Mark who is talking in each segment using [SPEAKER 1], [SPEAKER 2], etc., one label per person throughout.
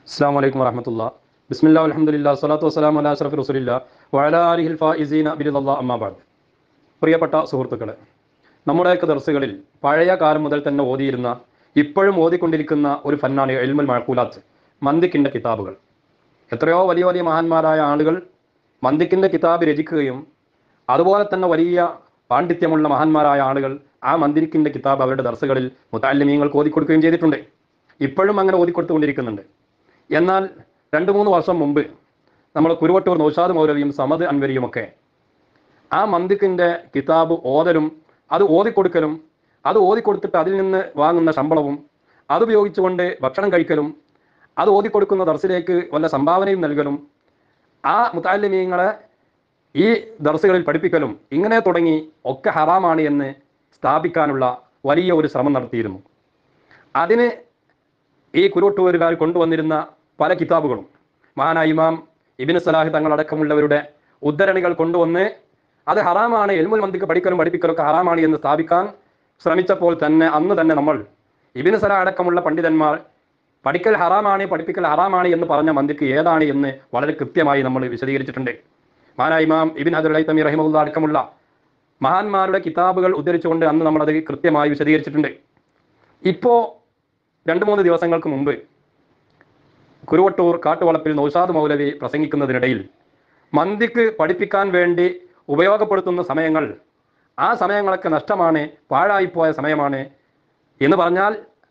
[SPEAKER 1] അസ്സാം വലൈക്കും വറഹമത്തുള്ള ബിസ്മില്ലാ അലഹമുല്ല സ്വലാത്തു വസ്സലാം അല അഷ്റഫ് റസുലില്ല വഅല അലിഹിൽ ഫായിസീന ബിരുദല്ലാ അമ്മാബാദ് പ്രിയപ്പെട്ട സുഹൃത്തുക്കളെ നമ്മുടെയൊക്കെ ദർസുകളിൽ പഴയ കാലം മുതൽ തന്നെ ഓതിയിരുന്ന ഇപ്പോഴും ഓതിക്കൊണ്ടിരിക്കുന്ന ഒരു ഫന്നാണ് എൽമുൽ മഴക്കൂലാത്ത് മന്ദിക്കിൻ്റെ കിതാബുകൾ എത്രയോ വലിയ വലിയ മഹാന്മാരായ ആളുകൾ മന്ദിക്കിൻ്റെ കിതാബ് രചിക്കുകയും അതുപോലെ തന്നെ വലിയ പാണ്ഡിത്യമുള്ള മഹാന്മാരായ ആളുകൾ ആ മന്ദിരിക്കിൻ്റെ കിതാബ് അവരുടെ ദർസുകളിൽ മുത്താലിമീങ്ങൾക്ക് ഓതിക്കൊടുക്കുകയും ചെയ്തിട്ടുണ്ട് ഇപ്പോഴും അങ്ങനെ ഓതിക്കൊടുത്തുകൊണ്ടിരിക്കുന്നുണ്ട് എന്നാൽ രണ്ട് മൂന്ന് വർഷം മുമ്പ് നമ്മൾ കുരുവട്ടൂർ നൗഷാദ് മൗലവിയും സമദ് അൻവരിയുമൊക്കെ ആ മന്ദിക്കിൻ്റെ കിതാബ് ഓതലും അത് ഓതിക്കൊടുക്കലും അത് ഓതിക്കൊടുത്തിട്ട് അതിൽ നിന്ന് വാങ്ങുന്ന ശമ്പളവും അതുപയോഗിച്ചുകൊണ്ട് ഭക്ഷണം കഴിക്കലും അത് ഓതിക്കൊടുക്കുന്ന ദർസിലേക്ക് വല്ല സംഭാവനയും നൽകലും ആ മുത്താലിമീങ്ങളെ ഈ ദർസുകളിൽ പഠിപ്പിക്കലും ഇങ്ങനെ തുടങ്ങി ഒക്കെ ഹറാമാണ് എന്ന് സ്ഥാപിക്കാനുള്ള വലിയ ഒരു ശ്രമം നടത്തിയിരുന്നു അതിന് ഈ കുരുവട്ടൂരുകാർ കൊണ്ടുവന്നിരുന്ന പല കിതാബുകളും മഹാനായ ഇമാം ഇബിന് സലാഹ് തങ്ങളടക്കമുള്ളവരുടെ ഉദ്ധരണികൾ കൊണ്ടുവന്ന് അത് ഹറാമാണ് എൽമുൽ മന്ദിക്ക് പഠിക്കലും പഠിപ്പിക്കലും ഒക്കെ ഹറാമാണ് എന്ന് സ്ഥാപിക്കാൻ ശ്രമിച്ചപ്പോൾ തന്നെ അന്ന് തന്നെ നമ്മൾ ഇബിന് സലാഹ് അടക്കമുള്ള പണ്ഡിതന്മാർ പഠിക്കൽ ഹറാമാണ് പഠിപ്പിക്കൽ ഹറാമാണ് എന്ന് പറഞ്ഞ മന്ദിക്ക് ഏതാണ് എന്ന് വളരെ കൃത്യമായി നമ്മൾ വിശദീകരിച്ചിട്ടുണ്ട് മഹാനായ ഇമാം ഇബിൻ ഹദർ തമി റഹിമുള്ള അടക്കമുള്ള മഹാന്മാരുടെ കിതാബുകൾ ഉദ്ധരിച്ചുകൊണ്ട് അന്ന് നമ്മളത് കൃത്യമായി വിശദീകരിച്ചിട്ടുണ്ട് ഇപ്പോൾ രണ്ട് മൂന്ന് ദിവസങ്ങൾക്ക് മുമ്പ് കുരുവട്ടൂർ കാട്ടുവളപ്പിൽ നൗഷാദ് മൗലവി പ്രസംഗിക്കുന്നതിനിടയിൽ മന്ദിക്ക് പഠിപ്പിക്കാൻ വേണ്ടി ഉപയോഗപ്പെടുത്തുന്ന സമയങ്ങൾ ആ സമയങ്ങളൊക്കെ നഷ്ടമാണ് പാഴായിപ്പോയ സമയമാണ് എന്ന് പറഞ്ഞാൽ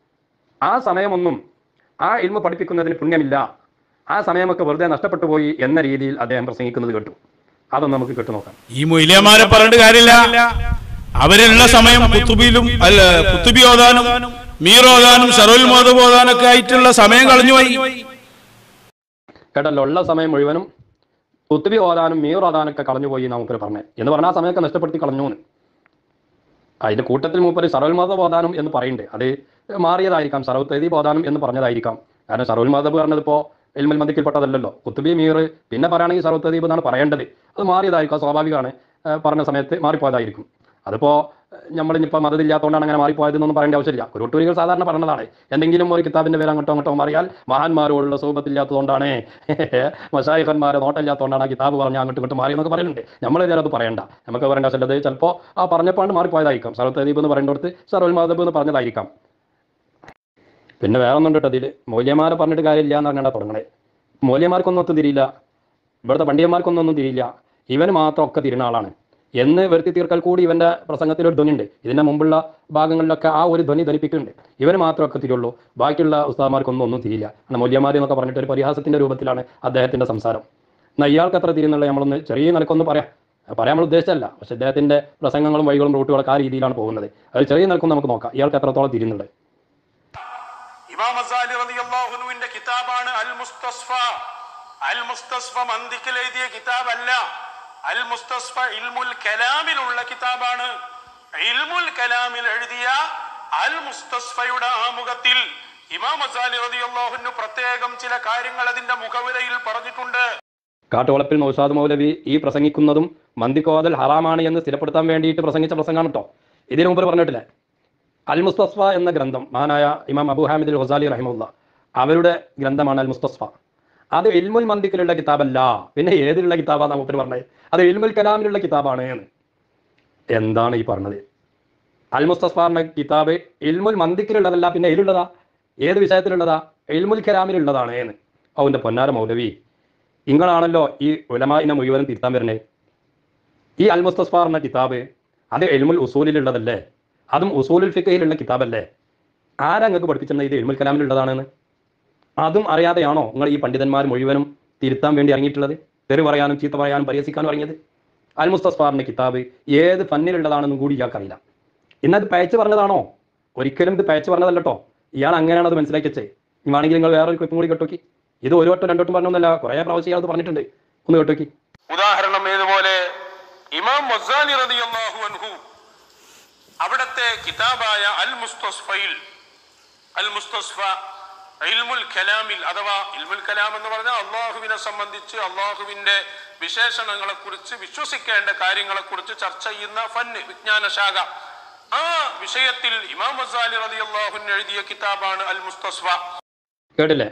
[SPEAKER 1] ആ സമയമൊന്നും ആ ഇൽമ പഠിപ്പിക്കുന്നതിന് പുണ്യമില്ല ആ സമയമൊക്കെ വെറുതെ നഷ്ടപ്പെട്ടു പോയി എന്ന രീതിയിൽ അദ്ദേഹം പ്രസംഗിക്കുന്നത് കേട്ടു അതൊന്ന് നമുക്ക് കേട്ടു നോക്കാം
[SPEAKER 2] ഈ മൊയിലിയന്മാരെ പറഞ്ഞിട്ട് കാര്യമില്ല അവരിലുള്ള സമയം കുത്തുബിയിലും അല്ല കുത്തുബി ഓതാനും മീർ ഓതാനും ഷറുൽ മോദബ് ഓതാനൊക്കെ ആയിട്ടുള്ള സമയം കളഞ്ഞുപോയി
[SPEAKER 1] കേട്ടല്ലോ ഉള്ള സമയം മുഴുവനും കുത്തുബി ഓതാനും മീർ ഓതാനൊക്കെ കളഞ്ഞുപോയി നമുക്ക് പറഞ്ഞേ എന്ന് പറഞ്ഞാൽ ആ സമയമൊക്കെ നഷ്ടപ്പെടുത്തി കളഞ്ഞു എന്ന് അതിന്റെ കൂട്ടത്തിൽ മൂപ്പര് സറവൽ മതബ് ഓതാനും എന്ന് പറയുന്നുണ്ട് അത് മാറിയതായിരിക്കാം സറവ് തദീബ് ഓതാനും എന്ന് പറഞ്ഞതായിരിക്കാം കാരണം സറവൽ മതബ് പറഞ്ഞതിപ്പോ എൽമൽ മന്ദിക്കിൽപ്പെട്ടതല്ലല്ലോ കുത്തുബി മീർ പിന്നെ പറയുകയാണെങ്കിൽ സറവ് തദീബ് എന്നാണ് പറയേണ്ടത് അത് മാറിയതായിരിക്കും അത് സ്വാഭാവികമാണ് ഏഹ് പറഞ്ഞ സമയത്ത് മാറിപ്പോയതായിരിക്കും അതിപ്പോ നമ്മളിനിപ്പോൾ മതമില്ലാത്തതുകൊണ്ടാണ് അങ്ങനെ മാറിപ്പോയതെന്നൊന്നും പറയേണ്ട ആവശ്യമില്ല കുരുട്ടൂരികൾ സാധാരണ പറഞ്ഞതാണ് എന്തെങ്കിലും ഒരു കിതാബിന്റെ പേര് അങ്ങോട്ടോ അങ്ങോട്ടോ മാറിയാൽ മഹാന്മാരോടുള്ള സൗബത്തില്ലാത്തതുകൊണ്ടാണ് മഷായിഖന്മാരെ നോട്ടമില്ലാത്തതുകൊണ്ടാണ് ആ കിതാബ് പറഞ്ഞ അങ്ങോട്ടും ഇങ്ങോട്ടും മാറി എന്നൊക്കെ പറയുന്നുണ്ട് നമ്മൾ അത് പറയണ്ട നമുക്ക് പറയേണ്ട ആവശ്യമില്ല അത് ചിലപ്പോൾ ആ പറഞ്ഞപ്പോൾ മാറിപ്പോയതായിരിക്കാം സർവത്ത് തദീബ് എന്ന് പറയുന്നിടത്ത് സർവൽ മാധബ് എന്ന് പറഞ്ഞതായിരിക്കാം പിന്നെ വേറെ ഒന്നും കേട്ടോ അതിൽ മൗല്യമാരെ പറഞ്ഞിട്ട് കാര്യമില്ല എന്ന് പറഞ്ഞാൽ തുടങ്ങണേ മൗല്യമാർക്കൊന്നും ഒത്തും തിരിയില്ല ഇവിടുത്തെ പണ്ഡിതന്മാർക്കൊന്നും ഒന്നും തിരിയില്ല ഇവന് മാത്രം ഒക്കെ തിരുന്ന ആളാണ് എന്ന് വരുത്തി തീർക്കൽ കൂടി ഇവന്റെ പ്രസംഗത്തിൽ ഒരു ധ്വനിയുണ്ട് ഇതിന്റെ മുമ്പുള്ള ഭാഗങ്ങളിലൊക്കെ ആ ഒരു ധ്വനി ധരിപ്പിക്കുന്നുണ്ട് ഇവന് മാത്രമൊക്കെ തിരിയുള്ളൂ ബാക്കിയുള്ള ഉസ്താദ്മാർക്കൊന്നും ഒന്നും തിരിയില്ല കാരണം മൗല്യമാരി എന്നൊക്കെ പറഞ്ഞിട്ട് ഒരു പരിഹാസത്തിന്റെ രൂപത്തിലാണ് അദ്ദേഹത്തിന്റെ സംസാരം എന്നാൽ ഇയാൾക്ക് എത്ര തിരിയുന്നുള്ള നമ്മളൊന്ന് ചെറിയ നിലക്കൊന്ന് പറയാം പറയാൻ നമ്മൾ ഉദ്ദേശിച്ചല്ല പക്ഷെ അദ്ദേഹത്തിന്റെ പ്രസംഗങ്ങളും വഴികളും റൂട്ടുകളൊക്കെ ആ രീതിയിലാണ് പോകുന്നത് അത് ചെറിയ നിലക്കൊന്ന് നമുക്ക് നോക്കാം ഇയാൾക്ക് എത്രത്തോളം തിരിയുന്നുണ്ട്
[SPEAKER 3] ഇമാം അസാലി റളിയല്ലാഹുവിന്റെ കിതാബാണ് അൽ മുസ്തസ്ഫ അൽ മുസ്തസ്ഫ മന്ദിക്കിൽ എഴുതിയ കിതാബല്ല അൽ മുസ്തസ്ഫ ഇൽമുൽ കലാമിലുള്ള കിതാബാണ് ഇൽമുൽ കലാമിൽ എഴുതിയ അൽ മുസ്തസ്ഫയുടെ ആമുഖത്തിൽ ഇമാം അസാലി റളിയല്ലാഹുവിന് പ്രത്യേകം ചില കാര്യങ്ങൾ അതിന്റെ മുഖവിലയിൽ പറഞ്ഞിട്ടുണ്ട്
[SPEAKER 1] കാട്ടുവളപ്പിൽ നൗഷാദ് മൗലവി ഈ പ്രസംഗിക്കുന്നതും മന്ദിക്കോതൽ ഹറാമാണ് എന്ന് സ്ഥിരപ്പെടുത്താൻ വേണ്ടിയിട്ട് പ്രസംഗിച്ച പ്രസംഗമാണ് കേട്ടോ ഇതിനു മുമ്പ് പറഞ്ഞിട്ടില്ല അൽ മുസ്തസ്ഫ എന്ന ഗ്രന്ഥം മഹാനായ ഇമാം അബു ഹാമിദ് ഹുസാലി റഹിമുല്ല അവരുടെ ഗ്രന്ഥമാണ് അൽ മുസ്തസ്ഫ അത് ഇൽമുൽ മന്ദിക്കിലുള്ള കിതാബല്ല പിന്നെ ഏതിലുള്ള കിതാബാണ് മൂപ്പര് പറഞ്ഞത് അത് ഇൽമുൽ കലാമിലുള്ള കിതാബാണ് എന്ന് എന്താണ് ഈ പറഞ്ഞത് അൽ മുസ്തസ്ഫ എന്ന കിതാബ് ഇൽമുൽ മന്ദിക്കിലുള്ളതല്ല പിന്നെ ഏതിലുള്ളതാ ഏത് വിഷയത്തിലുള്ളതാ ഇൽമുൽ കലാമിലുള്ളതാണ് എന്ന് അവന്റെ പൊന്നാര മൗലവി നിങ്ങളാണല്ലോ ഈ ഉലമായിനെ മുഴുവനും തിരുത്താൻ വരുന്നത് ഈ അൽ മുസ്തസ്ഫ എന്ന കിതാബ് അത് എൽമുൽ ഉസൂലിലുള്ളതല്ലേ അതും ഉസൂലുൽ ഫിക്കയിലുള്ള കിതാബല്ലേ ആരാ നിങ്ങൾക്ക് പഠിപ്പിച്ചിരുന്നത് ഇത് എൽമുൽ കലാമിലുള്ളതാണെന്ന് അതും അറിയാതെയാണോ നിങ്ങൾ ഈ പണ്ഡിതന്മാർ മുഴുവനും തിരുത്താൻ വേണ്ടി ഇറങ്ങിയിട്ടുള്ളത് തെറി പറയാനും ചീത്ത പറയാനും പരിഹസിക്കാനും ഇറങ്ങിയത് അൽ മുസ്തസ്ഫാറിന്റെ കിതാബ് ഏത് ഫന്നിലുള്ളതാണെന്നും കൂടി ഇയാൾക്കറിയില്ല ഇന്നത് പയച്ച് പറഞ്ഞതാണോ ഒരിക്കലും ഇത് പയച്ച് പറഞ്ഞതല്ലട്ടോ ഇയാൾ അങ്ങനെയാണ് അത് മനസ്സിലാക്കി വെച്ചേ ഇനി വേണമെങ്കിൽ നിങ്ങൾ വേറൊരു ക്ലിപ്പും കൂടി കേട്ടോക്കി ഇത് ഒരു വട്ടം രണ്ടോട്ടും പറഞ്ഞൊന്നല്ല കുറേ പ്രാവശ്യം ഇയാൾ ഇത് പറഞ്ഞിട്ടുണ്ട് ഒന്ന് കേട്ടോക്കി
[SPEAKER 3] ഉദാഹരണം ഏതുപോലെ ഇമാം മൊസാലി റളിയല്ലാഹു അൻഹു അവിടത്തെ കിതാബായ അൽ മുസ്തസ്ഫയിൽ അൽ മുസ്തസ്ഫ ഇൽമുൽ കലാമിൽ അഥവാ ഇൽമുൽ കലാം എന്ന് പറഞ്ഞാൽ അള്ളാഹുവിനെ സംബന്ധിച്ച് അള്ളാഹുവിന്റെ വിശേഷണങ്ങളെ കുറിച്ച് വിശ്വസിക്കേണ്ട കാര്യങ്ങളെ കുറിച്ച് ചർച്ച ചെയ്യുന്ന ഫന്ന് വിജ്ഞാന ശാഖ ആ വിഷയത്തിൽ ഇമാം മസാലി റളിയല്ലാഹു അൻഹു എഴുതിയ കിതാബാണ് അൽ മുസ്തസ്ഫ
[SPEAKER 1] കേട്ടില്ലേ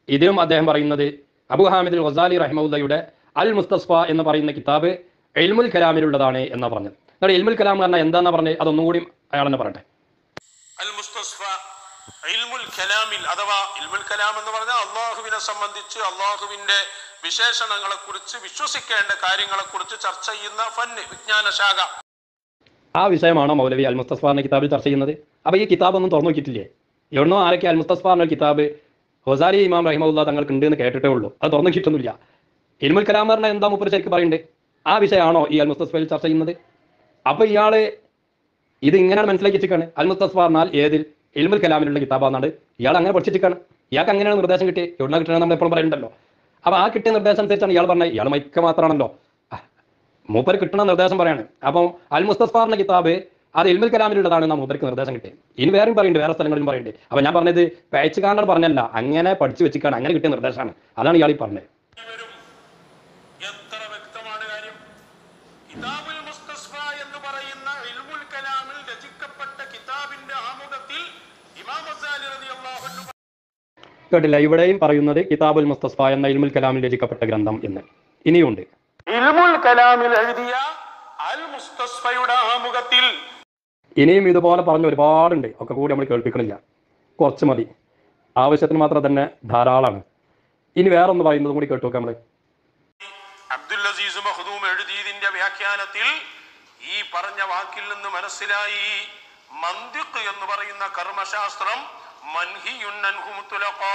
[SPEAKER 1] ഇതിലും അദ്ദേഹം പറയുന്നത് അബു ഹാമിദ് ഗസാലി റഹ്മുല്ലയുടെ അൽ മുസ്തസ്ഫ എന്ന് പറയുന്ന കിതാബ് എൽമുൽ കലാമിലുള്ളതാണ് എന്നാ പറഞ്ഞത് എന്നാൽ എൽമുൽ കലാം എന്ന് പറഞ്ഞാൽ എന്താണെന്ന് പറഞ്ഞത് അതൊന്നും കൂടി അയാൾ തന്നെ പറയട്ടെ
[SPEAKER 3] അൽ മുസ്തസ്ഫ ഇൽമുൽ കലാമിൽ അഥവാ ഇൽമുൽ കലാം എന്ന് പറഞ്ഞാൽ അള്ളാഹുവിനെ സംബന്ധിച്ച് അള്ളാഹുവിന്റെ വിശേഷണങ്ങളെ കുറിച്ച് വിശ്വസിക്കേണ്ട കാര്യങ്ങളെ കുറിച്ച് ചർച്ച ചെയ്യുന്ന ഫന്ന് വിജ്ഞാന ശാഖ
[SPEAKER 1] ആ വിഷയമാണോ മൗലവി അൽ മുസ്തഫ എന്ന കിതാബിൽ ചർച്ച ചെയ്യുന്നത് അപ്പോൾ ഈ കിതാബ് ഒന്നും തുറന്നു നോക്കിയിട്ടില്ലേ എവിടുന്നോ ആരൊക്കെ അൽ മുസ്തഫ എന്ന കിതാബ് ഹൊസാലി ഇമാം റഹിമുല്ല തങ്ങൾക്ക് ഉണ്ട് എന്ന് കേട്ടിട്ടേ ഉള്ളൂ അത് തുറന്നു കിട്ടുന്നില്ല ഇൽമുൽ കലാം എന്ന് പറഞ്ഞാൽ എന്താ മുപ്പര് ശരിക്കും പറയുന്നുണ്ട് ആ വിഷയമാണോ ഈ അൽ മുസ്തഫയിൽ ചർച്ച ചെയ്യുന്നത് അപ്പോൾ ഇയാള് ഇത് ഇങ്ങനെയാണ് മനസ്സിലാക്കി വെച്ചിക്കാണ് അൽ മുസ്തഫ പറഞ്ഞാൽ ഏതിൽ ഇൽമുൽ കലാമിലുള്ള കിതാബാന്നാണ് ഇയാൾ അങ്ങനെ പഠിച്ചിരിക്കാണ് ഇയാൾക്ക് അങ്ങനെയാണ് നിർദ്ദേശം കിട്ടി എവിടുന്ന കിട്ടണമെന്ന് നമ്മൾ എപ്പോഴും പറയുന്നുണ്ടല്ലോ അപ്പോൾ ആ കിട്ടിയ നിർദ്ദേശം അനുസരിച്ചാണ് ഇയാൾ പറഞ്ഞത് ഇയാൾ മൈക്ക മാത്രമാണല്ലോ മൂപ്പർ കിട്ടുന്ന നിർദ്ദേശം പറയാണ് അപ്പം അൽ മുസ്തഫ എന്ന കിതാബ് അത് ഇൽമുൽ കലാമിലുള്ളതാണ് നാം മൂപ്പർക്ക് നിർദ്ദേശം കിട്ടിയത് ഇനി വേറെയും പറയുന്നുണ്ട് വേറെ സ്ഥലങ്ങളിലും പറയുന്നുണ്ട് അപ്പം ഞാൻ പറഞ്ഞത് പേച്ച് കാണാൻ പറഞ്ഞല്ല അങ്ങനെ പഠിച്ചു വെച്ചിക്കാണ് അങ്ങനെ കിട്ടിയ നിർദ്ദേശമാണ് അതാണ് ഇയാൾ ഈ പറഞ്ഞത്
[SPEAKER 3] വരും എത്ര വ്യക്തമാണ് കാര്യം കിതാബുൽ മുസ്തസ്ഫ എന്ന് പറയുന്ന ഇൽമുൽ കലാമിൽ രചിക്കപ്പെട്ട കിതാബിന്റെ ആമുഖത്തിൽ ഇമാം ഗസാലി റളിയല്ലാഹു അൻഹു
[SPEAKER 1] കേട്ടില്ല ഇവിടെയും പറയുന്നത് കിതാബുൽ മുസ്തഫ എന്ന ഇൽമുൽ കലാമിൽ രചിക്കപ്പെട്ട ഗ്രന്ഥം എന്ന് ഇനിയുണ്ട്
[SPEAKER 3] ഇൽമുൽ കലാമിൽ എഴുതിയ അൽ മുസ്തസ്ഫയുടെ ആമുഖത്തിൽ
[SPEAKER 1] ഇനിയും ഇതുപോലെ പറഞ്ഞ ഒരുപാടുണ്ട് ഒക്കെ കൂടി നമ്മൾ കേൾപ്പിക്കണില്ല കുറച്ച് മതി ആവശ്യത്തിന് മാത്രം തന്നെ ധാരാളമാണ് ഇനി വേറെ ഒന്ന് പറയുന്നതും കൂടി കേട്ടു നോക്കാം നമ്മൾ
[SPEAKER 3] അബ്ദുൽ അസീസ് മഖ്ദൂം എഴുതിയതിന്റെ വ്യാഖ്യാനത്തിൽ ഈ പറഞ്ഞ വാക്കിൽ നിന്ന് മനസ്സിലായി മന്തിഖ് എന്ന് പറയുന്ന കർമ്മശാസ്ത്രം മൻഹിയുൻ അൻഹു മുത്ലഖാ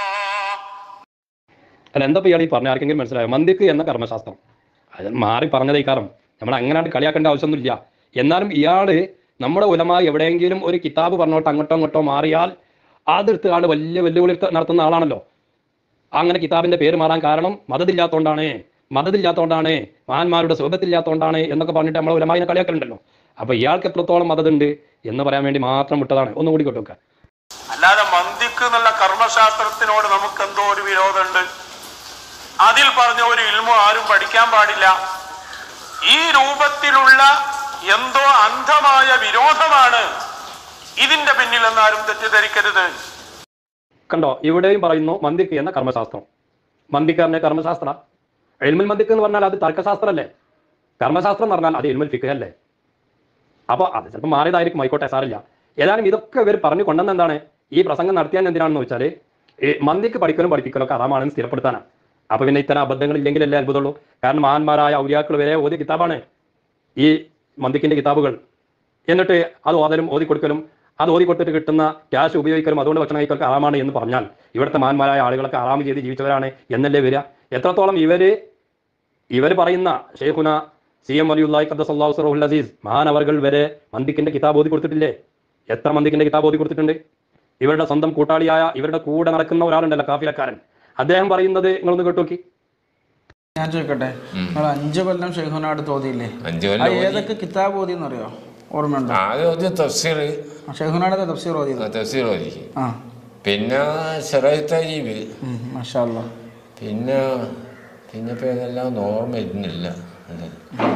[SPEAKER 1] അല്ല എന്താ ഇയാൾ ഈ പറഞ്ഞ ആർക്കെങ്കിലും മനസ്സിലായോ മന്ദിക്ക് എന്ന കർമ്മശാസ്ത്രം അത് മാറി പറഞ്ഞതേ കാരണം നമ്മൾ അങ്ങനെ കളിയാക്കേണ്ട ആവശ്യമൊന്നുമില്ല എന്നാലും ഇയാള് നമ്മുടെ ഉലമായി എവിടെയെങ്കിലും ഒരു കിതാബ് പറഞ്ഞോട്ട് അങ്ങോട്ടോ അങ്ങോട്ടോ മാറിയാൽ അതെടുത്ത് ആള് വലിയ വെല്ലുവിളി നടത്തുന്ന ആളാണല്ലോ അങ്ങനെ കിതാബിന്റെ പേര് മാറാൻ കാരണം മതത്തില്ലാത്തതുകൊണ്ടാണ് മതത്തില്ലാത്തതുകൊണ്ടാണ് മഹാന്മാരുടെ സുഖത്തില്ലാത്തതുകൊണ്ടാണ് എന്നൊക്കെ പറഞ്ഞിട്ട് നമ്മൾ ഉലമായിനെ കളിയാക്കലുണ്ടല്ലോ അപ്പൊ ഇയാൾക്ക് എത്രത്തോളം മതമുണ്ട് എന്ന് പറയാൻ വേണ്ടി മാത്രം വിട്ടതാണ് ഒന്നുകൂടി കേട്ടോക്കാം
[SPEAKER 3] അല്ലാതെ മന്തിക്ക് എന്നുള്ള കർമ്മശാസ്ത്രത്തിനോട് നമുക്ക് എന്തോ ഒരു വിരോധമുണ്ട് അതിൽ പറഞ്ഞ ഒരു ഇൽമു ആരും പഠിക്കാൻ പാടില്ല ഈ രൂപത്തിലുള്ള എന്തോ അന്ധമായ വിരോധമാണ് ഇതിന്റെ പിന്നിൽ എന്നാരും തെറ്റിദ്ധരിക്കരുത്
[SPEAKER 1] കണ്ടോ ഇവിടെയും പറയുന്നു മന്ദിക്ക് എന്ന കർമ്മശാസ്ത്രം മന്ദിക്ക് പറഞ്ഞ കർമ്മശാസ്ത്ര എൽമുൽ മന്ദിക്ക് എന്ന് പറഞ്ഞാൽ അത് തർക്കശാസ്ത്രമല്ലേ കർമ്മശാസ്ത്രം എന്ന് പറഞ്ഞാൽ അത് എൽമുൽ ഫിഖ് അല്ലേ അപ്പോൾ അത് ചിലപ്പോൾ മാറിയതായിരിക്കും ആയിക്കോട്ടെ സാറില്ല ഏതായാലും ഇതൊക്കെ ഇവർ പറഞ്ഞു കൊണ്ടുവന്ന എന്താണ് ഈ പ്രസംഗം നടത്തിയാൽ എന്തിനാണെന്ന് വെച്ചാൽ ഈ മന്ദിക്ക് പഠിക്കലും പഠിപ്പിക്കലും ഒക്കെ അറാമാണെന്ന് സ്ഥിരപ്പെടുത്താനാണ് അപ്പൊ പിന്നെ ഇത്തരം അബദ്ധങ്ങൾ ഇല്ലെങ്കിലല്ലേ അത്ഭുതമുള്ളൂ കാരണം മഹാന്മാരായ ഔലിയാക്കൾ വരെ ഓതിയ കിതാബാണ് ഈ മന്ദിക്കിന്റെ കിതാബുകൾ എന്നിട്ട് അത് ഓതലും ഓതി കൊടുക്കലും അത് ഓതി കൊടുത്തിട്ട് കിട്ടുന്ന ക്യാഷ് ഉപയോഗിക്കലും അതുകൊണ്ട് ഭക്ഷണം കഴിക്കലൊക്കെ ആറാമാണ് എന്ന് പറഞ്ഞാൽ ഇവിടുത്തെ മാന്മാരായ ആളുകളൊക്കെ ആറാമ് ചെയ്ത് ജീവിച്ചവരാണ് എന്നല്ലേ വരിക എത്രത്തോളം ഇവര് ഇവർ പറയുന്ന ഷെയ്ഖുന സി എം വലിയുല്ലായി ഖദ്ദസല്ലാഹുൽ അസീസ് മഹാനവർകൾ വരെ മന്ദിക്കിന്റെ കിതാബ് ഓതി കൊടുത്തിട്ടില്ലേ എത്ര മന്ദിക്കിന്റെ കിതാബ് ഓതി കൊടുത്തിട്ടുണ്ട് ഇവരുടെ സ്വന്തം കൂട്ടാളിയായ ഇവരുടെ കൂടെ നടക്കുന്ന ഒരാളുണ്ടല്ലോ കാഫിലക്കാരൻ അദ്ദേഹം പറയുന്നത് നിങ്ങളൊന്ന് കേട്ടോക്കി
[SPEAKER 4] ഞാൻ ചോദിക്കട്ടെ നിങ്ങൾ അഞ്ചു കൊല്ലം ഷെയ്ഖുനാട് തോതിയില്ലേ
[SPEAKER 5] അഞ്ചു
[SPEAKER 4] ആ
[SPEAKER 5] കൊല്ലം ഓതി.
[SPEAKER 4] ഏതൊക്കെ കിതാബ് ഓതി എന്നറിയോ ഓർമ്മയുണ്ടോ
[SPEAKER 5] ആദ്യം ഓതി തഫ്സീർ
[SPEAKER 4] ഷെയ്ഖുനാട് തഫ്സീർ ഓതിയത്
[SPEAKER 5] തഫ്സീർ ഓതി
[SPEAKER 4] ആ
[SPEAKER 5] പിന്നെ ഷെറൈ തരീബ്
[SPEAKER 4] ഉം, മാഷാ അല്ലാ
[SPEAKER 5] പിന്നെ പിന്നെ ഇപ്പൊ ഏതെല്ലാം ഓർമ്മ വരുന്നില്ല അല്ലേ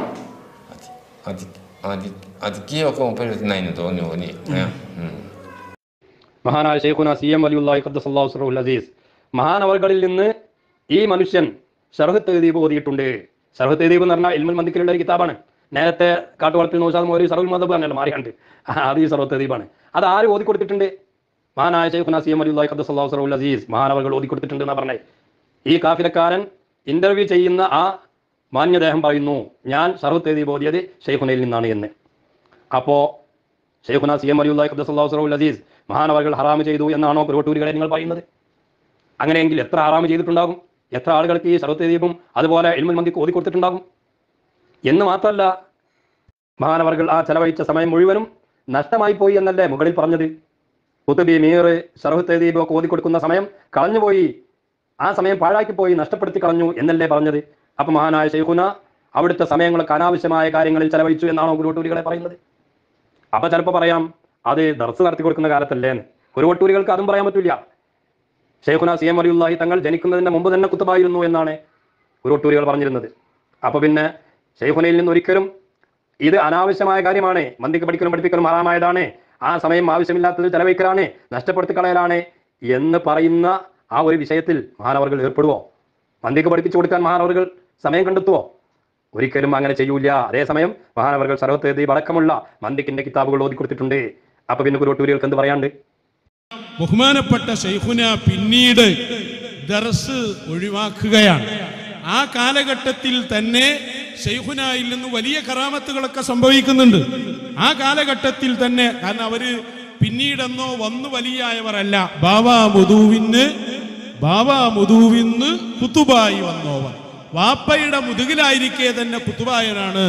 [SPEAKER 5] അതിക്കൊക്കെ മുപ്പത്തിനായിന് തോന്നി ഓനി ഉം.
[SPEAKER 1] മഹാനായ ഷെയ്ഖുന സി എം വലിയുല്ലായി ഖദ്ദസല്ലാഹുൽ അസീസ് മഹാനവർകളിൽ നിന്ന് ഈ മനുഷ്യൻ ഷർഹ് തെയ്ദീബ് ഓതിയിട്ടുണ്ട് ഷർഹ് തെയ്ദീബ് എന്ന് പറഞ്ഞാൽ ഇൽമുൽ മന്ദിക്കിലുള്ള ഒരു കിതാബാണ് നേരത്തെ കാട്ടുവളപ്പിൽ നോഷാദ് മോരി സർവൽ മതബ് പറഞ്ഞല്ലോ മാറിയാണ്ട് അത് ഈ സർവ്വ തെയ്ദീബാണ് അത് ആര് ഓതി കൊടുത്തിട്ടുണ്ട് മഹാനായ ഷെയ്ഖുന സി എം വലിയുല്ലായി ഖദ്ദസല്ലാഹുൽ അസീസ് മഹാനവർകൾ ഓതി കൊടുത്തിട്ടുണ്ട് എന്നാ പറഞ്ഞേ ഈ കാഫിലക്കാരൻ ഇന്റർവ്യൂ ചെയ്യുന്ന ആ മാന്യദേഹം പറയുന്നു ഞാൻ ഷർഹ് തെയ്ദീബ് ഓതിയത് ഷെയ്ഖുനയിൽ നിന്നാണ് എന്ന് അപ്പോ ഷെയ്ഖുന സി എം അലിയുല്ലാഹി ഖദ്ദസല്ലാഹുൽ അസീസ് മഹാനവർകൾ ഹറാമ് ചെയ്തു എന്നാണോ പുരോട്ടൂരികളെ നിങ്ങൾ പറയുന്നത് അങ്ങനെയെങ്കിൽ എത്ര ഹറാമ് ചെയ്തിട്ടുണ്ടാകും എത്ര ആളുകൾക്ക് ഈ സർവ്വദ്വീപും അതുപോലെ ഇൽമുൽ മന്ദിക്ക് ഓതി കൊടുത്തിട്ടുണ്ടാകും എന്ന് മാത്രമല്ല മഹാനവർകൾ ആ ചെലവഴിച്ച സമയം മുഴുവനും നഷ്ടമായി പോയി എന്നല്ലേ മുകളിൽ പറഞ്ഞത് കുത്തുബി മീർ സർവ്വദ്വീപ് ഒക്കെ ഓതി കൊടുക്കുന്ന സമയം കളഞ്ഞുപോയി ആ സമയം പാഴാക്കി പോയി നഷ്ടപ്പെടുത്തി കളഞ്ഞു എന്നല്ലേ പറഞ്ഞത് അപ്പൊ മഹാനായ ഷെയ്ഖുന അവിടുത്തെ സമയങ്ങളൊക്കെ അനാവശ്യമായ കാര്യങ്ങളിൽ ചെലവഴിച്ചു എന്നാണോ ഗുരുവട്ടൂരികളെ പറയുന്നത് അപ്പൊ ചിലപ്പോൾ പറയാം അത് ദർസ് നടത്തി കൊടുക്കുന്ന കാലത്തല്ലേ എന്ന് കുരുവട്ടൂരികൾക്ക് അതും പറയാൻ പറ്റില്ല ഷെയ്ഖുന സി എം അലിയുല്ലാഹി തങ്ങൾ ജനിക്കുന്നതിന് മുമ്പ് തന്നെ കുത്തുബായിരുന്നു എന്നാണ് കുരുവട്ടൂരികൾ പറഞ്ഞിരുന്നത് അപ്പൊ പിന്നെ ഷെയ്ഖുനയിൽ നിന്ന് ഒരിക്കലും ഇത് അനാവശ്യമായ കാര്യമാണ് മന്ദിക്ക് പഠിക്കലും പഠിപ്പിക്കലും ഹറാമായതാണ് ആ സമയം ആവശ്യമില്ലാത്തത് ചെലവഴിക്കലാണ് നഷ്ടപ്പെടുത്തി കളയലാണ് എന്ന് പറയുന്ന ആ ഒരു വിഷയത്തിൽ മഹാനവർകൾ ഏർപ്പെടുവോ മന്ദിക്ക് പഠിപ്പിച്ചു കൊടുക്കാൻ മഹാനവർകൾ സമയം കണ്ടെത്തുവോ ഒരിക്കലും അങ്ങനെ ചെയ്യൂല അതേസമയം മഹാനവർകൾ സർവത്തേദീപ് അടക്കമുള്ള മന്ദിക്കിന്റെ കിതാബുകൾ ഓതി കൊടുത്തിട്ടുണ്ട് അപ്പൊ പിന്നെ കുരുവട്ടൂരികൾക്ക് എന്ത് പറയാണ്ട്
[SPEAKER 2] ബഹുമാനപ്പെട്ട ഷെയ്ഖുന പിന്നീട് ദർസ് ഒഴിവാക്കുകയാണ് ആ കാലഘട്ടത്തിൽ തന്നെ ഷെയ്ഖുനായിൽ നിന്ന് വലിയ കറാമത്തുകളൊക്കെ സംഭവിക്കുന്നുണ്ട് ആ കാലഘട്ടത്തിൽ തന്നെ കാരണം അവര് പിന്നീടെന്നോ വന്നു വലിയായവരല്ല ബാബാ മുതുവിന് ബാബാ മുതുവിന്ന് കുത്തുബായി വന്നോവർ വാപ്പയുടെ മുതുകിലായിരിക്കെ തന്നെ കുത്തുബായനാണ്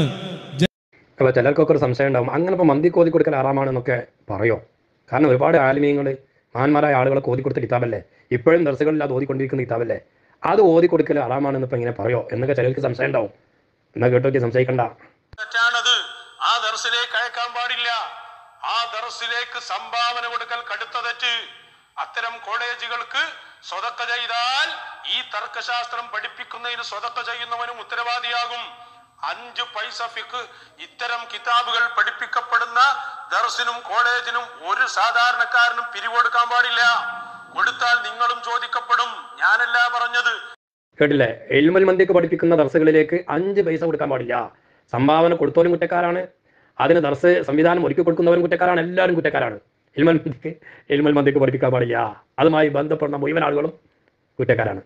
[SPEAKER 1] അപ്പൊ ചിലർക്കൊക്കെ ഒരു സംശയം ഉണ്ടാവും അങ്ങനെ ഇപ്പൊ മന്ദിക്ക് ഓതി കൊടുക്കൽ ആറാമാണെന്നൊക്കെ പറയോ കാരണം ഒരുപാട് ആലിമീങ്ങൾ മഹാന്മാരായ ആളുകളെ ഓതി കൊടുത്ത കിതാബല്ലേ ഇപ്പോഴും ദർശകളിൽ അത് ഓതിക്കൊണ്ടിരിക്കുന്ന കിതാബല്ലേ അത് ഓതി കൊടുക്കൽ ആറാമാണെന്ന് ഇപ്പൊ ഇങ്ങനെ പറയോ എന്നൊക്കെ ചിലർക്ക് സംശയം ഉണ്ടാവും എന്നാ കേട്ടോക്കി സംശയിക്കണ്ട
[SPEAKER 3] തെറ്റാണത് ആ ദർസിലേക്ക് അയക്കാൻ പാടില്ല ആ ദർസിലേക്ക് സംഭാവന കൊടുക്കൽ കടുത്ത തെറ്റ് അത്തരം കോളേജുകൾക്ക് സ്വതക്ക ചെയ്താൽ ഈ തർക്കശാസ്ത്രം പഠിപ്പിക്കുന്നതിന് സ്വതക്ക ചെയ്യുന്നവനും ഉത്തരവാദിയാകും അഞ്ച് പൈസ ഫിക്ക് ഇത്തരം കിതാബുകൾ പഠിപ്പിക്കപ്പെടുന്ന ദർസിനും കോളേജിനും ഒരു സാധാരണക്കാരനും പിരിവെടുക്കാൻ പാടില്ല കൊടുത്താൽ നിങ്ങളും ചോദിക്കപ്പെടും ഞാനല്ല പറഞ്ഞത്
[SPEAKER 1] കേട്ടില്ലേ എൽമൽ മന്ദിക്ക് പഠിപ്പിക്കുന്ന ദർസുകളിലേക്ക് അഞ്ച് പൈസ കൊടുക്കാൻ പാടില്ല സംഭാവന കൊടുത്തവരും കുറ്റക്കാരാണ് അതിന് ദർസ് സംവിധാനം ഒരുക്കി കൊടുക്കുന്നവരും കുറ്റക്കാരാണ് എല്ലാവരും കുറ്റക്കാരാണ് എൽമൽ മന്ദിക്ക് എൽമൽ മന്ദിക്ക് പഠിപ്പിക്കാൻ പാടില്ല അതുമായി ബന്ധപ്പെടുന്ന മുഴുവൻ ആളുകളും കുറ്റക്കാരാണ്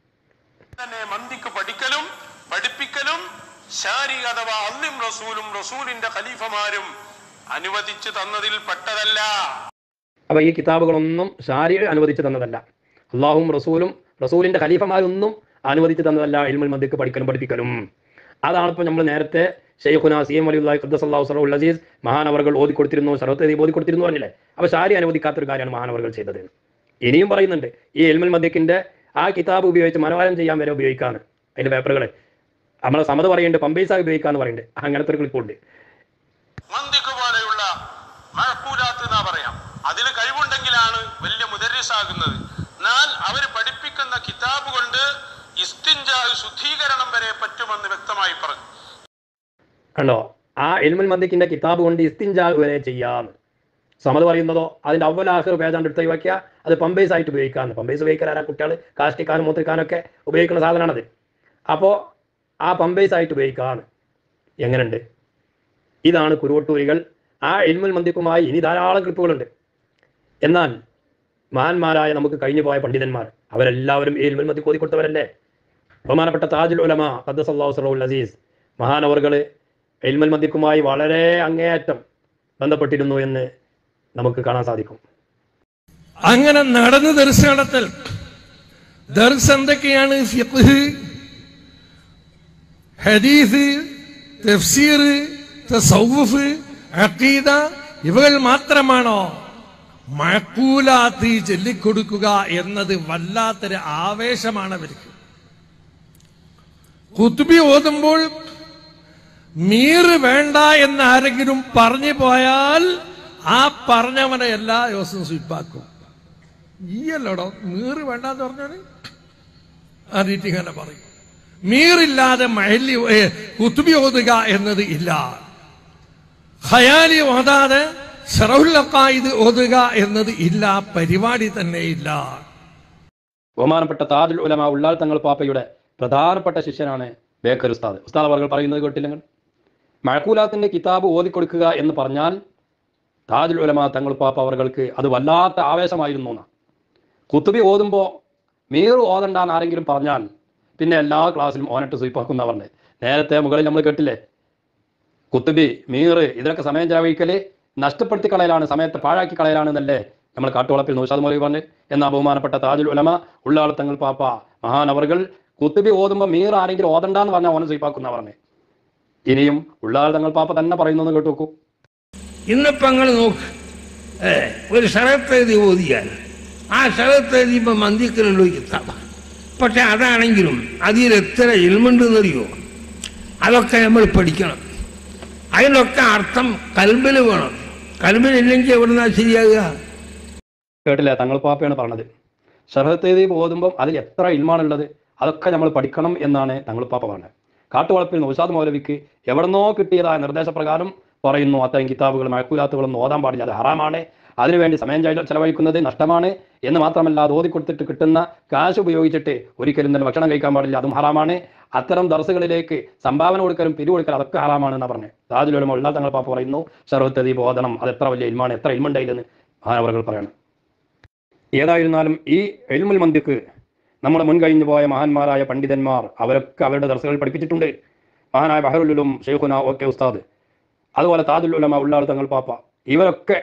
[SPEAKER 3] തന്നെ മന്ദിക്ക് പഠിക്കലും പഠിപ്പിക്കലും ശാരി അഥവാ അല്ലിം റസൂലും റസൂലിന്റെ ഖലീഫമാരും അനുവദിച്ചു തന്നതിൽ പെട്ടതല്ല
[SPEAKER 1] അപ്പൊ ഈ കിതാബുകളൊന്നും ഷാരി അനുവദിച്ചു തന്നതല്ല അള്ളാഹും റസൂലും റസൂലിന്റെ ഖലീഫമാരൊന്നും അനുവദിച്ചു തന്നതല്ല ഇൽമുൽ മന്ദിക്ക് പഠിക്കലും പഠിപ്പിക്കലും അതാണ് ഇപ്പോൾ നമ്മൾ നേരത്തെ ഷെയ്ഖുന സി എം അലിഉല്ലാഹി ഖദ്ദസല്ലാഹു സറഹുൽ അസീസ് മഹാനവറുകൾ ഓതി കൊടുത്തിരുന്നു സർവത്തെ ഓതി കൊടുത്തിരുന്നു പറഞ്ഞില്ലേ അപ്പൊ ഷാരി അനുവദിക്കാത്തൊരു കാര്യമാണ് മഹാനവറുകൾ ചെയ്തത് ഇനിയും പറയുന്നുണ്ട് ഈ എൽമുൽ മദ്ദിക്കിന്റെ ആ കിതാബ് ഉപയോഗിച്ച് മനോഹരം ചെയ്യാൻ വരെ ഉപയോഗിക്കാണ് അതിന്റെ പേപ്പറുകൾ നമ്മളെ സമത പറയുന്നുണ്ട് പമ്പൈസ ഉപയോഗിക്കാന്ന് പറയുന്നുണ്ട് അങ്ങനത്തെ ഒരു ക്ലിപ്പുണ്ട്
[SPEAKER 3] മന്ദിക്ക് പോലെയുള്ള മഴക്കൂലാത്ത് എന്നാ പറയാം അതിന് കഴിവുണ്ടെങ്കിലാണ് വലിയ മുദരിസാകുന്നത് എന്നാൽ അവർ പഠിപ്പിക്കുന്ന കിതാബ് കൊണ്ട് ഇസ്തിഞ്ചാ ശുദ്ധീകരണം വരെ പറ്റുമെന്ന് വ്യക്തമായി പറഞ്ഞു
[SPEAKER 1] കണ്ടോ ആ എൽമുൽ മന്ദിക്കിന്റെ കിതാബ് കൊണ്ട് ഇസ്തിഞ്ചാ വരെ ചെയ്യാന്ന് സമത് പറയുന്നതോ അതിന്റെ അവലാഹർ പേജാണ്ട് എടുത്ത് ഒഴിവാക്കിയ അത് പമ്പേസ് ആയിട്ട് ഉപയോഗിക്കാന്ന് പമ്പേസ് ഉപയോഗിക്കാൻ ആരാ കുട്ടികൾ കാഷ്ടിക്കാനും മൂത്രിക്കാനും ഒക്കെ ഉപയോഗിക്കുന്ന സാധനമാണത് അപ്പോൾ ആ പമ്പേസ് ആയിട്ട് ഉപയോഗിക്കാന്ന് എങ്ങനെയുണ്ട് ഇതാണ് കുരുവട്ടൂരികൾ ആ എൽമുൽ മന്ദിക്കുമായി ഇനി ധാരാളം ക്ലിപ്പുകളുണ്ട് എന്നാൽ മഹാന്മാരായ നമുക്ക് കഴിഞ്ഞു പോയ പണ്ഡിതന്മാർ അവരെല്ലാവരും ഈ എൽമുൽ മന്ദിക്ക് ഓതി കൊടുത്തവരല്ലേ ബഹുമാനപ്പെട്ട താജുൽ ഉലമ ഖദ്ദസല്ലാഹു സറഹുൽ അസീസ് മഹാനവറുകൾ എൽമൽ മദ്യക്കുമായി വളരെ അങ്ങേയറ്റം ബന്ധപ്പെട്ടിരുന്നു എന്ന് നമുക്ക് കാണാൻ സാധിക്കും
[SPEAKER 6] അങ്ങനെ നടന്ന് ദർസ് നടത്തൽ ദർസ് എന്തൊക്കെയാണ് ഫിഖ് ഹദീസ് തഫ്സീർ തസൗഫ് അഖീദ ഇവകൾ മാത്രമാണോ മഴക്കൂലാത്തി ചൊല്ലിക്കൊടുക്കുക എന്നത് വല്ലാത്തൊരു ആവേശമാണ് അവർക്ക് കുത്തുബി ഓതുമ്പോൾ മീറ് വേണ്ട എന്ന് ആരെങ്കിലും പറഞ്ഞു പോയാൽ ആ പറഞ്ഞവനെ എല്ലാ ദിവസവും സ്വിപ്പാക്കും ഈ അല്ലോടോ മീറ് വേണ്ടെന്ന് പറഞ്ഞാല് അറിയിട്ട് ഇങ്ങനെ പറയും മീറില്ലാതെ മഹല്ലി ഏ, കുത്തുബി ഓതുക എന്നത് ഇല്ല ഖയാലി ഓതാതെ ഷറഹുല്ലക്കായത് ഓതുക എന്നത് ഇല്ല പരിപാടി തന്നെ ഇല്ല
[SPEAKER 1] ബഹുമാനപ്പെട്ട താജുൽ ഉലമ ഉള്ളാൾ തങ്ങൾ പാപ്പയുടെ പ്രധാനപ്പെട്ട ശിഷ്യനാണ് ബേക്കർ ഉസ്താദ് ഉസ്താദ് അവർ പറയുന്നത് കേട്ടില്ലെങ്കിൽ മഴക്കൂലാത്തിന്റെ കിതാബ് ഓതിക്കൊടുക്കുക എന്ന് പറഞ്ഞാൽ താജുൽ ഉലമ തങ്ങൾ പാപ്പ അവർക്ക് അത് വല്ലാത്ത ആവേശമായിരുന്നു എന്നാ കുത്തുബി ഓതുമ്പോൾ മീർ ഓതണ്ടാന്ന് ആരെങ്കിലും പറഞ്ഞാൽ പിന്നെ എല്ലാ ക്ലാസ്സിലും ഓനട്ട് സ്വീപ്പാക്കുന്ന പറഞ്ഞത് നേരത്തെ മുകളിൽ നമ്മൾ കേട്ടില്ലേ കുത്തുബി മീർ ഇതിനൊക്കെ സമയം ചെലവഴിക്കല് നഷ്ടപ്പെടുത്തി കളയലാണ് സമയത്തെ പാഴാക്കി കളയലാണ് എന്നല്ലേ നമ്മൾ കാട്ടുവളപ്പിൽ നൗഷാദ് മൗലവി പറഞ്ഞു എന്നാ ബഹുമാനപ്പെട്ട താജുൽ ഉലമ ഉള്ളാൾ തങ്ങൾ പാപ്പ മഹാനവറുകൾ കുത്തുബി ഓതുമ്പോൾ മീർ ആരെങ്കിലും ഓതണ്ടാന്ന് പറഞ്ഞാൽ ഓനെ സ്വീപ്പാക്കുന്ന പറഞ്ഞേ ഇനിയും ഉള്ളാൾ തങ്ങൾ പാപ്പ തന്നെ പറയുന്നു കേട്ടു നോക്കൂ
[SPEAKER 7] ഇന്നിപ്പോ നിങ്ങൾ നോക്ക് ഏ, ഒരു സ്ഥലത്തെഴുതി ഓതിയാൽ ആ സ്ഥലത്തെഴുതിയപ്പോൾ മന്ദിക്കലുള്ള കിതാബ പക്ഷെ അതാണെങ്കിലും അതിൽ എത്ര ഇൽമുണ്ടെന്നറിയോ അതൊക്കെ നമ്മൾ പഠിക്കണം അതിനൊക്കെ അർത്ഥം കൽബിൽ വേണം കൽബിലില്ലെങ്കിൽ എവിടുന്നാ ശരിയാകുക
[SPEAKER 1] കേട്ടില്ലേ തങ്ങൾ പാപ്പയാണ് പറഞ്ഞത് ഷർഹത്തേദി ഓതുമ്പം അതിൽ എത്ര ഇൽമാണുള്ളത് അതൊക്കെ നമ്മൾ പഠിക്കണം എന്നാണ് തങ്ങൾ പാപ്പ പറഞ്ഞത് കാട്ടുവളപ്പിൽ നൗഷാദ് മൗലവിക്ക് എവിടെന്നോ കിട്ടിയതായ നിർദ്ദേശപ്രകാരം പറയുന്നു അത്തരം കിതാബുകൾ മഴക്കൂലാത്തുകളൊന്നും ഓതാൻ പാടില്ല അത് ഹറാമാണ് അതിനുവേണ്ടി സമയം ചെല- ചെലവഴിക്കുന്നത് നഷ്ടമാണ് എന്ന് മാത്രമല്ല അത് ഓതിക്കൊടുത്തിട്ട് കിട്ടുന്ന കാശ് ഉപയോഗിച്ചിട്ട് ഒരിക്കലും തന്നെ ഭക്ഷണം കഴിക്കാൻ പാടില്ല അതും ഹറാമാണ് അത്തരം ദർസുകളിലേക്ക് സംഭാവന കൊടുക്കലും പിരി കൊടുക്കലും അതൊക്കെ ഹറാമാണ് എന്നാ പറഞ്ഞത് താജുലും ഉള്ള തങ്ങൾ പാപ്പ പറയുന്നു സർവത്തതി ബോധനം അത് എത്ര വലിയ ഇൽമാണ് എത്ര ഇൽമുണ്ടായില്ലെന്ന് മഹാനവറുകൾ പറയണം ഏതായിരുന്നാലും ഈ എൽമുൽ മന്ദിക്ക് നമ്മുടെ മുൻകഴിഞ്ഞു പോയ മഹാന്മാരായ പണ്ഡിതന്മാർ അവരൊക്കെ അവരുടെ ദർസുകൾ പഠിപ്പിച്ചിട്ടുണ്ട് മഹാനായ ബഹറുലും ഷെയ്ഖുന ഓക്കെ ഉസ്താദ് അതുപോലെ താജുൽ ഉലമ ഉള്ളാൾ തങ്ങൾ പാപ്പ ഇവരൊക്കെ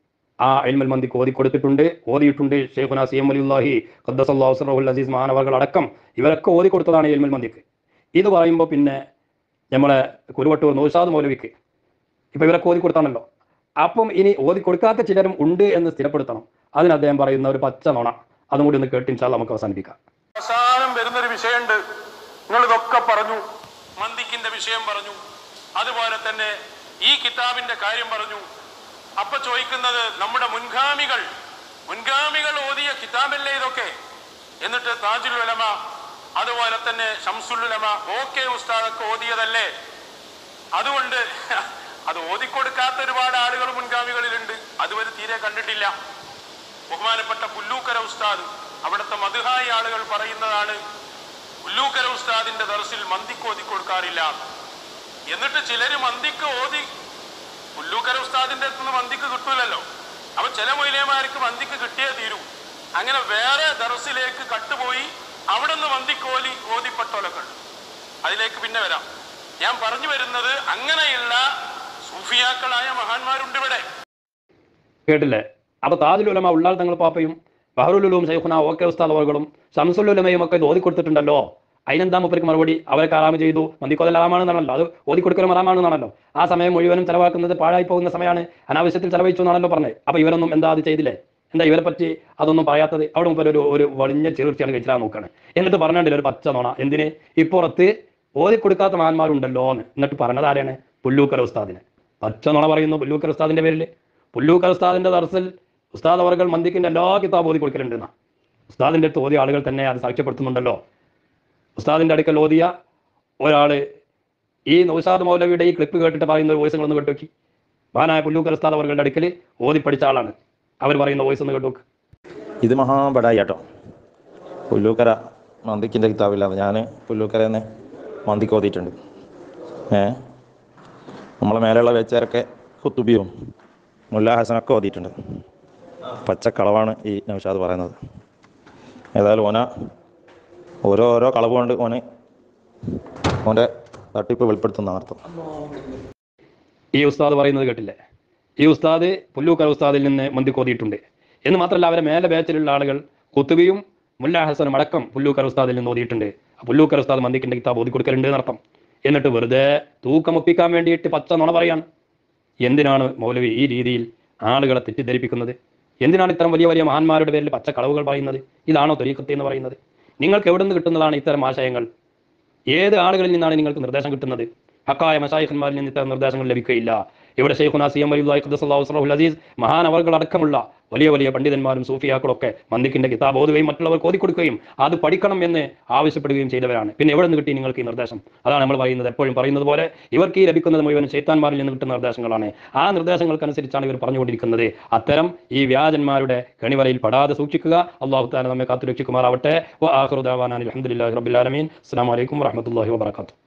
[SPEAKER 1] ആ എൽമുൽ മന്ദിക്ക് ഓതി കൊടുത്തിട്ടുണ്ട് ഓതിയിട്ടുണ്ട് ഷെയ്ഖുന സി എം അലിഹി ഖദ്ദസല്ലാഹുസ്റഹുൽ അസീസ് മഹാനവറുകൾ അടക്കം ഇവരൊക്കെ ഓതി കൊടുത്തതാണ് ഈ എൽമുൽ മന്ദിക്ക് ഇത് പറയുമ്പോൾ പിന്നെ നമ്മളെ കുരുവട്ടൂർ നൗഷാദ് മൗലവിക്ക് ഇപ്പൊ ഇവരൊക്കെ ഓതി കൊടുത്താണല്ലോ അപ്പം ഇനി ഓതി കൊടുക്കാത്ത ചിലരും ഉണ്ട് എന്ന് സ്ഥിരപ്പെടുത്തണം അതിന് അദ്ദേഹം പറയുന്ന ഒരു പച്ച നുണ അതും കൂടി ഒന്ന് കേട്ടിൻച്ചാൽ നമുക്ക് അവസാനിപ്പിക്കാം
[SPEAKER 3] അവസാനം വരുന്നൊരു വിഷയമുണ്ട് നിങ്ങൾ ഇതൊക്കെ പറഞ്ഞു മന്ദിക്കിന്റെ വിഷയം പറഞ്ഞു അതുപോലെ തന്നെ ഈ കിതാബിന്റെ കാര്യം പറഞ്ഞു അപ്പൊ ചോദിക്കുന്നത് നമ്മുടെ മുൻഗാമികൾ മുൻഗാമികൾ ഓതിയ കിതാബല്ലേ ഇതൊക്കെ എന്നിട്ട് താജുൽ ഉലമ അതുപോലെ തന്നെ ഷംസുൽ ഉലമ ഓക്കെ ഉസ്താദൊക്കെ ഓതിയതല്ലേ അതുകൊണ്ട് അത് ഓതിക്കൊടുക്കാത്ത ഒരുപാട് ആളുകൾ മുൻഗാമികളിലുണ്ട് അതുവരെ തീരെ കണ്ടിട്ടില്ല ബഹുമാനപ്പെട്ട പുല്ലൂക്കര ഉസ്താദ് അവിടുത്തെ മധുഹായി ആളുകൾ പറയുന്നതാണ് പുല്ലൂക്കര ഉസ്താദിന്റെ ദർസിൽ മന്തിക്ക് ഓതി കൊടുക്കാറില്ല എന്നിട്ട് ചിലര് മന്തിക്ക് ഓതി പുല്ലൂക്കര ഉസ്താദിന്റെ അടുത്ത് നിന്ന് മന്തിക്ക് കിട്ടൂലല്ലോ അപ്പൊ ചില മൊയിലേമാർക്ക് മന്തിക്ക് കിട്ടിയേ തീരൂ അങ്ങനെ വേറെ ദർസിലേക്ക് കട്ടുപോയി അവിടെ നിന്ന് മന്തിക്ക് ഓലി ഓതിപ്പെട്ടോലൊക്കെ ഉണ്ട് അതിലേക്ക് പിന്നെ വരാം ഞാൻ പറഞ്ഞു വരുന്നത് അങ്ങനെയുള്ള സൂഫിയാക്കളായ മഹാന്മാരുണ്ട് ഇവിടെ
[SPEAKER 1] കേട്ടില്ലേ അപ്പൊ താജുൽ ഉലമ ഉള്ളാൾ തങ്ങൾ പാപ്പയും ബഹറുലുലും ഷെയ്ഖുന ഓക്കെ ഉസ്താദ് അവர்களுം ഷംസുൽ ഉലമയും ഒക്കെ ഇത് ഓതി കൊടുത്തിട്ടുണ്ടല്ലോ അതിനെന്താ മുപ്പർക്ക് മറുപടി അവരെ കാറാമ് ചെയ്തു മന്ദിക്കോതൽ ഹറാമാണെന്നാണല്ലോ അത് ഓതി കൊടുക്കലും ഹറാമാണെന്നാണല്ലോ ആ സമയം മുഴുവനും ചെലവാക്കുന്നത് പാഴായി പോകുന്ന സമയമാണ് അനാവശ്യത്തിൽ ചെലവഴിച്ചു എന്നാണല്ലോ പറഞ്ഞത് അപ്പൊ ഇവരൊന്നും എന്താ അത് ചെയ്തില്ലേ എന്താ ഇവരെ പറ്റി അതൊന്നും പറയാത്തത് അവിടെ മുമ്പ് ഒരു ഒരു വളിഞ്ഞ ചെറുത്തിയാണ് കഴിച്ചിട്ടാ നോക്കാണ് എന്നിട്ട് പറഞ്ഞിട്ടില്ല ഒരു പച്ച നോണ എന്തിന് ഇപ്പുറത്ത് ഓതി കൊടുക്കാത്ത മഹാന്മാരുണ്ടല്ലോ എന്ന് എന്നിട്ട് പറഞ്ഞത് ആരെയാണ് പുല്ലൂക്കര ഉസ്താദിനെ പച്ച നോണ പറയുന്നു പുല്ലൂക്കര ഉസ്താദിന്റെ പേരിൽ പുല്ലൂക്കര ഉസ്താദിന്റെ ദർസിൽ ഉസ്താദ് അവർകൾ മന്ദിക്കിന്റെ എല്ലാ കിതാബ് ഓതി കൊടുക്കലുണ്ടെന്ന ഉസ്താദിന്റെ അടുത്ത് ഓതിയ ആളുകൾ തന്നെ അത് സാക്ഷ്യപ്പെടുത്തുന്നുണ്ടല്ലോ ഉസ്താദിന്റെ അടുക്കൽ ഓതിയ ഒരാള് ഈ നൗഷാദ് മൗലവിയുടെ ഈ ക്ലിപ്പ് കേട്ടിട്ട് പറയുന്ന ഒരു വോയിസ് ഒന്ന് കേട്ടു നോക്കി മഹാനായ പുല്ലൂക്കർ ഉസ്താദ് അവരുടെ അടുക്കൽ ഓതി പഠിച്ച ആളാണ് അവർ പറയുന്ന വോയിസ് ഒന്ന് കേട്ടു നോക്ക്
[SPEAKER 8] ഇത് മഹാബടായി കേട്ടോ പുല്ലൂക്കര മന്തിക്കിൻ്റെ കിതാബില്ലാതെ ഞാൻ പുല്ലൂക്കരന്ന് മന്തിക്ക് ഓതിയിട്ടുണ്ട് ഏ നമ്മളെ മേലെയുള്ള വെച്ചാരൊക്കെ കുത്തുബിയും മുല്ല ഹസനൊക്കെ ഓതിയിട്ടുണ്ട് പച്ചക്കളവാണ് ഈ നൗഷാദ് പറയുന്നത് ഏതായാലും ഓന ഓരോ ഓരോ കളവ് കൊണ്ട് ഓന് ഓൻ്റെ തട്ടിപ്പ് വെളിപ്പെടുത്തുന്ന അർത്ഥം
[SPEAKER 1] ഈ ഉസ്താദ് പറയുന്നത് കേട്ടില്ലേ ഈ ഉസ്താദ് പുല്ലൂക്കർ ഉസ്താദിൽ നിന്ന് മന്തി കോതിയിട്ടുണ്ട് എന്ന് മാത്രമല്ല അവരെ മേലെ ബാച്ചിലുള്ള ആളുകൾ കുത്തുബിയും മുല്ല ഹസനും അടക്കം പുല്ലൂക്കർ ഉസ്താദിൽ നിന്ന് ഓതിയിട്ടുണ്ട് ആ പുല്ലൂക്കർ ഉസ്താദ് മന്ദിക്കിന്റെ കിതാബ് ഓതി കൊടുക്കലുണ്ട് എന്നർത്ഥം എന്നിട്ട് വെറുതെ തൂക്കമൊപ്പിക്കാൻ വേണ്ടിയിട്ട് പച്ച നുണ പറയാണ് എന്തിനാണ് മൗലവി ഈ രീതിയിൽ ആളുകളെ തെറ്റിദ്ധരിപ്പിക്കുന്നത് എന്തിനാണ് ഇത്തരം വലിയ വലിയ മഹാന്മാരുടെ പേരിൽ പച്ച കളവുകൾ പറയുന്നത് ഇതാണോ തൊരീക്കത്ത് എന്ന് പറയുന്നത് നിങ്ങൾക്ക് എവിടെ നിന്ന് കിട്ടുന്നതാണ് ഇത്തരം ആശയങ്ങൾ ഏത് ആളുകളിൽ നിന്നാണ് നിങ്ങൾക്ക് നിർദ്ദേശം കിട്ടുന്നത് ഹക്കായ മഷായിഖന്മാരിൽ നിന്ന് ഇത്തരം നിർദ്ദേശങ്ങൾ ലഭിക്കുകയില്ല ഇവിടെ ഷെയ്ഖുന സി എം അലിഹുൽ അസീസ് മഹാനവർകൾ അടക്കമുള്ള വലിയ വലിയ പണ്ഡിതന്മാരും സൂഫിയാക്കളൊക്കെ മന്ദിക്കിന്റെ കിതാബ് ഓതുകയും മറ്റുള്ളവർക്ക് ഓതിക്കൊടുക്കുകയും അത് പഠിക്കണം എന്ന് ആവശ്യപ്പെടുകയും ചെയ്തവരാണ് പിന്നെ എവിടെ നിന്ന് കിട്ടി നിങ്ങൾക്ക് ഈ നിർദ്ദേശം അതാണ് നമ്മൾ പറയുന്നത് എപ്പോഴും പറയുന്നത് പോലെ ഇവർക്ക് ഈ ലഭിക്കുന്നത് മുഴുവൻ ചൈത്താന്മാരിൽ നിന്ന് കിട്ടുന്ന നിർദ്ദേശങ്ങളാണ് ആ നിർദ്ദേശങ്ങൾക്കനുസരിച്ചാണ് ഇവർ പറഞ്ഞുകൊണ്ടിരിക്കുന്നത് അത്തരം ഈ വ്യാജന്മാരുടെ കണിവലയിൽ പെടാതെ സൂക്ഷിക്കുക അള്ളാഹു താല നമ്മെ കാത്തു രക്ഷിക്കുമാറാവട്ടെ അലഹമുല്ലാ റബിൻ അസ്സാം വലൈക്കും വാഹമത്തല്ലാഹി വാബർക്കാത്തു